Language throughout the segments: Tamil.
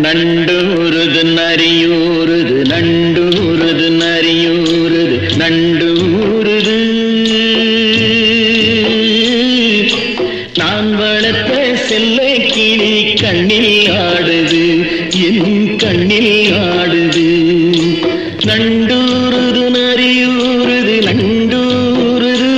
நண்டூருது நரியூருது நண்டூருது நரியூருது நண்டூருது நான் வளர்த்த செல்ல கிளி கண்ணில் ஆடுது என் கண்ணில் ஆடுது நண்டூருது நரியூருது நண்டூருது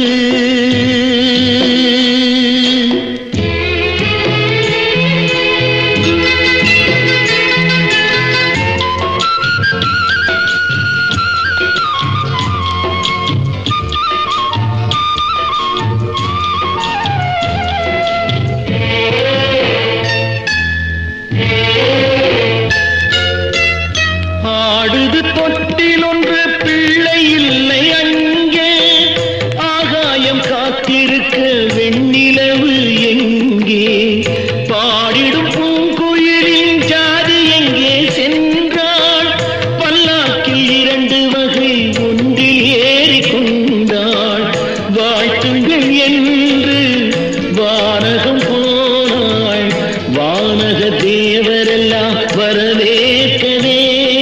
ஆடுது தொட்டில் ஒன்று பிள்ளை இல்லை அங்கே ஆகாயம் காத்திருக்க வெண்ணிலவு எங்கே பாடிடும் பூங்குயிலின் ஜாதி எங்கே சென்றாள் பல்லாக்கில் இரண்டு வகை ஒன்றில் ஏறி கொண்டாள் வாழ்த்துங்கள் என்று வானகம் போனாள் வானக தேவரெல்லாம் வரவேற்கவே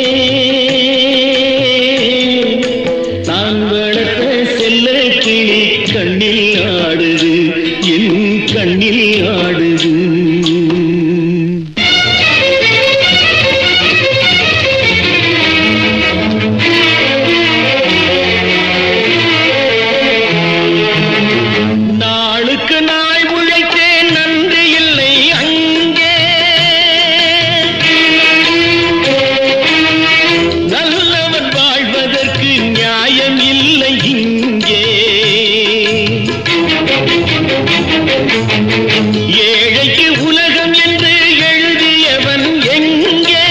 நான் வளர்த்த செல்ல கிளி கண்ணில் ஆடுது என் கண்ணில் ஆடுது நாளுக்கு நாள் உழைத்தேன் நன்றி இல்லை அங்கே நல்லவன் வாழ்வதற்கு நியாயம் இல்லை இங்கே ஏழைக்கு உலகம் என்று எழுதியவன் எங்கே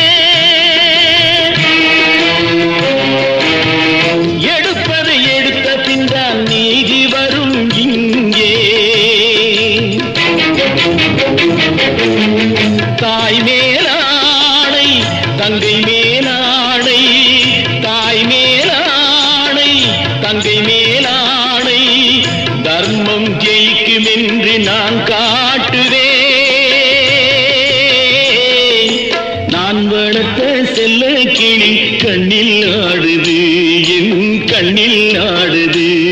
எடுப்பதை எடுத்த பின்தான் நீதி வரும் இங்கே தாய் மேலாடை தங்கை மேலாடை தாய் மேலாடை தங்கை மேலாடை தர்மம் ஜெயிக்கும் என்று நான் காட்டுவேன் நான் வளர்த்த செல்ல கிளி கண்ணில் ஆடுது என் கண்ணில் ஆடுது